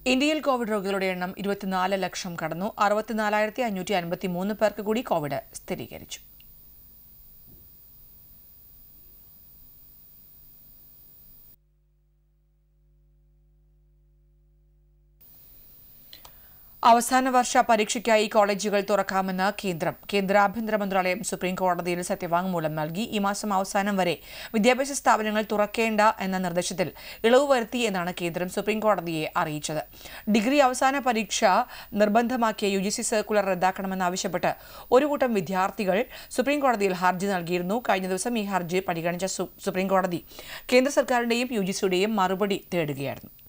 ഇന്ത്യയിൽ കോവിഡ് രോഗികളുടെ എണ്ണം ഇരുപത്തിനാല് ലക്ഷം കടന്നു അറുപത്തിനാലായിരത്തി അഞ്ഞൂറ്റി അൻപത്തി മൂന്ന് പേർക്ക് കൂടി കോവിഡ് സ്ഥിരീകരിച്ചു അവസാന വർഷ പരീക്ഷയ്ക്കായി കോളേജുകൾ തുറക്കാമെന്ന് കേന്ദ്രം കേന്ദ്ര ആഭ്യന്തര മന്ത്രാലയം സുപ്രീം കോടതിയിൽ സത്യവാങ്മൂലം നൽകി ഈ മാസം അവസാനം വരെ വിദ്യാഭ്യാസ സ്ഥാപനങ്ങൾ തുറക്കേണ്ട എന്ന നിർദ്ദേശത്തിൽ ഇളവ് വരുത്തി എന്നാണ് കേന്ദ്രം സുപ്രീം കോടതിയെ അറിയിച്ചത് ഡിഗ്രി അവസാന പരീക്ഷ നിർബന്ധമാക്കിയ യു ജി സി സർക്കുലർ റദ്ദാക്കണമെന്നാവശ്യപ്പെട്ട് ഒരു കൂട്ടം വിദ്യാർത്ഥികൾ സുപ്രീം കോടതിയിൽ ഹർജി നൽകിയിരുന്നു കഴിഞ്ഞ ദിവസം ഈ ഹർജി പരിഗണിച്ച സു- സുപ്രീം കോടതി കേന്ദ്ര സർക്കാരിന്റെയും യു ജി സിയുടെയും മറുപടി തേടുകയായിരുന്നു